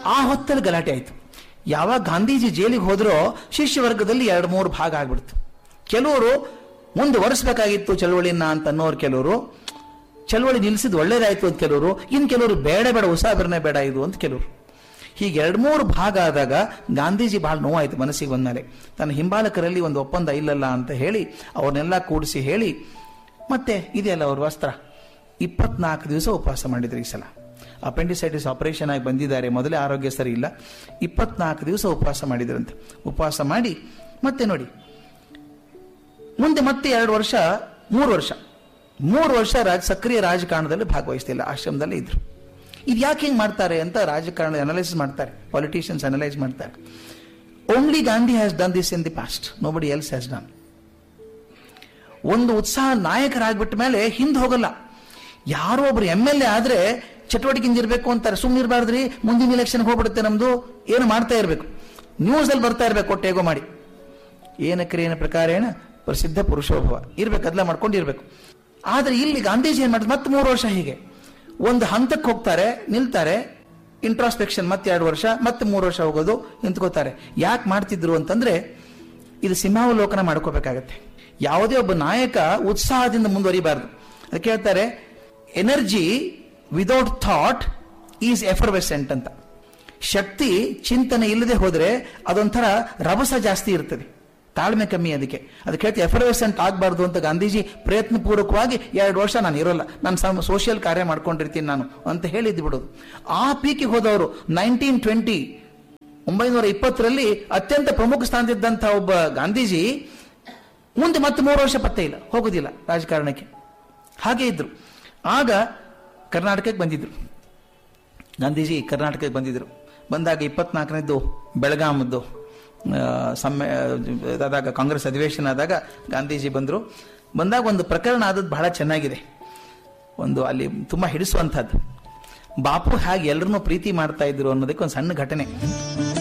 ಆ ಹೊತ್ತಲ್ಲಿ ಗಲಾಟೆ ಆಯ್ತು ಯಾವಾಗ ಗಾಂಧೀಜಿ ಜೈಲಿಗೆ ಹೋದ್ರೋ ಶಿಷ್ಯ ವರ್ಗದಲ್ಲಿ ಎರಡು ಮೂರು ಭಾಗ ಆಗ್ಬಿಡ್ತು ಕೆಲವರು ಮುಂದುವರಿಸಬೇಕಾಗಿತ್ತು ಚಳವಳಿನ ಅಂತ ಅನ್ನೋರು ಕೆಲವರು ಚಳವಳಿ ನಿಲ್ಲಿಸಿದ್ ಒಳ್ಳೇದಾಯ್ತು ಅಂತ ಕೆಲವರು ಇನ್ ಕೆಲವರು ಬೇಡ ಬೇಡ ಉಸಾಬರಣೆ ಬೇಡ ಇದು ಅಂತ ಕೆಲವರು ಹೀಗೆ ಎರಡು ಮೂರು ಭಾಗ ಆದಾಗ ಗಾಂಧೀಜಿ ಬಹಳ ನೋವಾಯ್ತು ಮನಸ್ಸಿಗೆ ಬಂದ್ಮೇಲೆ ತನ್ನ ಹಿಂಬಾಲಕರಲ್ಲಿ ಒಂದು ಒಪ್ಪಂದ ಇಲ್ಲಲ್ಲ ಅಂತ ಹೇಳಿ ಅವ್ರನ್ನೆಲ್ಲ ಕೂಡಿಸಿ ಹೇಳಿ ಮತ್ತೆ ಇದೆಯಲ್ಲ ಅವ್ರ ವಸ್ತ್ರ ಇಪ್ಪತ್ನಾಲ್ಕು ದಿವಸ ಉಪವಾಸ ಮಾಡಿದ್ರು ಈ ಸಲ ಅಪೆಂಡಿಸೈಟಿಸ್ ಆಪರೇಷನ್ ಆಗಿ ಬಂದಿದ್ದಾರೆ ಮೊದಲೇ ಆರೋಗ್ಯ ಸರಿ ಇಲ್ಲ ಇಪ್ಪತ್ನಾಲ್ಕು ದಿವಸ ಉಪವಾಸ ಮಾಡಿದ್ರಂತೆ ಉಪವಾಸ ಮಾಡಿ ಮತ್ತೆ ನೋಡಿ ಮುಂದೆ ಮತ್ತೆ ಎರಡು ವರ್ಷ ಮೂರು ವರ್ಷ ಮೂರು ವರ್ಷ ರಾಜ ಸಕ್ರಿಯ ರಾಜಕಾರಣದಲ್ಲಿ ಭಾಗವಹಿಸ್ತಿಲ್ಲ ಆಶ್ರಮದಲ್ಲಿ ಇದ್ರು ಇದು ಯಾಕೆ ಹಿಂಗೆ ಮಾಡ್ತಾರೆ ಅಂತ ರಾಜಕಾರಣ ಅನಲೈಸ್ ಮಾಡ್ತಾರೆ ಪಾಲಿಟಿಷಿಯನ್ಸ್ ಅನಲೈಸ್ ಮಾಡ್ತಾರೆ only Gandhi has done this in the past nobody else has done ಒಂದು ಉತ್ಸಾಹ ನಾಯಕರಾಗ್ಬಿಟ್ಟ ಮೇಲೆ ಹಿಂದೆ ಹೋಗಲ್ಲ ಯಾರೋ ಒಬ್ರು ಎಮ್ ಎಲ್ ಎ ಆದ್ರೆ ಚಟುವಟಿಕೆಯಿಂದ ಇರಬೇಕು ಅಂತಾರೆ ಸುಮ್ಮನೆ ಇರಬಾರ್ದ್ರಿ ಮುಂದಿನ ಎಲೆಕ್ಷನ್ ಹೋಗ್ಬಿಡುತ್ತೆ ನಮ್ದು ಏನು ಮಾಡ್ತಾ ಇರಬೇಕು ನ್ಯೂಸ್ ಅಲ್ಲಿ ಬರ್ತಾ ಇರ್ಬೇಕು ಕೊಟ್ಟೇಗೋ ಮಾಡಿ ಏನ ಕ್ರಿಯೇನ ಪ್ರಕಾರೇಣ ಪ್ರಸಿದ್ಧ ಪುರುಷೋಭವ ಇರ್ಬೇಕು ಅದೆಲ್ಲ ಮಾಡ್ಕೊಂಡಿರ್ಬೇಕು ಆದ್ರೆ ಇಲ್ಲಿ ಗಾಂಧೀಜಿ ಏನ್ ಮಾಡಿದ್ರು ಮತ್ತೆ ಮೂರು ವರ್ಷ ಹೀಗೆ ಒಂದು ಹಂತಕ್ಕೆ ಹೋಗ್ತಾರೆ ನಿಲ್ತಾರೆ ಇಂಟ್ರಾಸ್ಪೆಕ್ಷನ್ ಮತ್ತೆ ಎರಡು ವರ್ಷ ಮತ್ತೆ ಮೂರು ವರ್ಷ ಹೋಗೋದು ನಿಂತ್ಕೋತಾರೆ ಯಾಕೆ ಮಾಡ್ತಿದ್ರು ಅಂತಂದ್ರೆ ಇದು ಸಿಂಹಾವಲೋಕನ ಮಾಡ್ಕೋಬೇಕಾಗತ್ತೆ ಯಾವುದೇ ಒಬ್ಬ ನಾಯಕ ಉತ್ಸಾಹದಿಂದ ಮುಂದುವರಿಬಾರ್ದು ಅದಕ್ಕೆ ಹೇಳ್ತಾರೆ energy without thought is effervescent ಅಂತ ಶಕ್ತಿ ಚಿಂತನೆ ಇಲ್ಲದೆ ಹೋದ್ರೆ ಅದೊಂಥರ ರಭಸ ಜಾಸ್ತಿ ಇರ್ತದೆ ತಾಳ್ಮೆ ಕಮ್ಮಿ ಅದಕ್ಕೆ ಅದಕ್ಕೆ ಹೇಳ್ತಿ ಎಫರ್ವೆಸೆಂಟ್ ಆಗಬಾರ್ದು ಅಂತ ಗಾಂಧೀಜಿ ಪ್ರಯತ್ನ ಪೂರ್ವಕವಾಗಿ ಎರಡು ವರ್ಷ ನಾನು ಇರೋಲ್ಲ ನಾನು ಸೋಷಿಯಲ್ ಕಾರ್ಯ ಮಾಡ್ಕೊಂಡಿರ್ತೀನಿ ನಾನು ಅಂತ ಹೇಳಿದ್ದು ಬಿಡೋದು ಆ ಪೀಕಿಗೆ ಹೋದವರು ನೈನ್ಟೀನ್ ಟ್ವೆಂಟಿ ಒಂಬೈನೂರ ಇಪ್ಪತ್ತರಲ್ಲಿ ಅತ್ಯಂತ ಪ್ರಮುಖ ಸ್ಥಾನದಿದ್ದಂಥ ಒಬ್ಬ ಗಾಂಧೀಜಿ ಮುಂದೆ ಮತ್ತೆ ಮೂರು ವರ್ಷ ಪತ್ತೆ ಇಲ್ಲ ಹೋಗುದಿಲ್ಲ ರಾಜಕಾರಣಕ್ಕೆ ಹಾಗೆ ಇದ್ರು ಆಗ ಕರ್ನಾಟಕಕ್ಕೆ ಬಂದಿದ್ರು ಗಾಂಧೀಜಿ ಕರ್ನಾಟಕಕ್ಕೆ ಬಂದಿದ್ರು ಬಂದಾಗ ಇಪ್ಪತ್ನಾಲ್ಕನೇದ್ದು ಬೆಳಗಾಮದ್ದು ಸಮ್ಮೆ ಆದಾಗ ಕಾಂಗ್ರೆಸ್ ಅಧಿವೇಶನ ಆದಾಗ ಗಾಂಧೀಜಿ ಬಂದರು ಬಂದಾಗ ಒಂದು ಪ್ರಕರಣ ಆದದ್ದು ಬಹಳ ಚೆನ್ನಾಗಿದೆ ಒಂದು ಅಲ್ಲಿ ತುಂಬಾ ಹಿಡಿಸುವಂಥದ್ದು ಬಾಪು ಹಾಗೆ ಎಲ್ಲರನ್ನೂ ಪ್ರೀತಿ ಮಾಡ್ತಾ ಇದ್ರು ಅನ್ನೋದಕ್ಕೆ ಒಂದು ಸಣ್ಣ ಘಟನೆ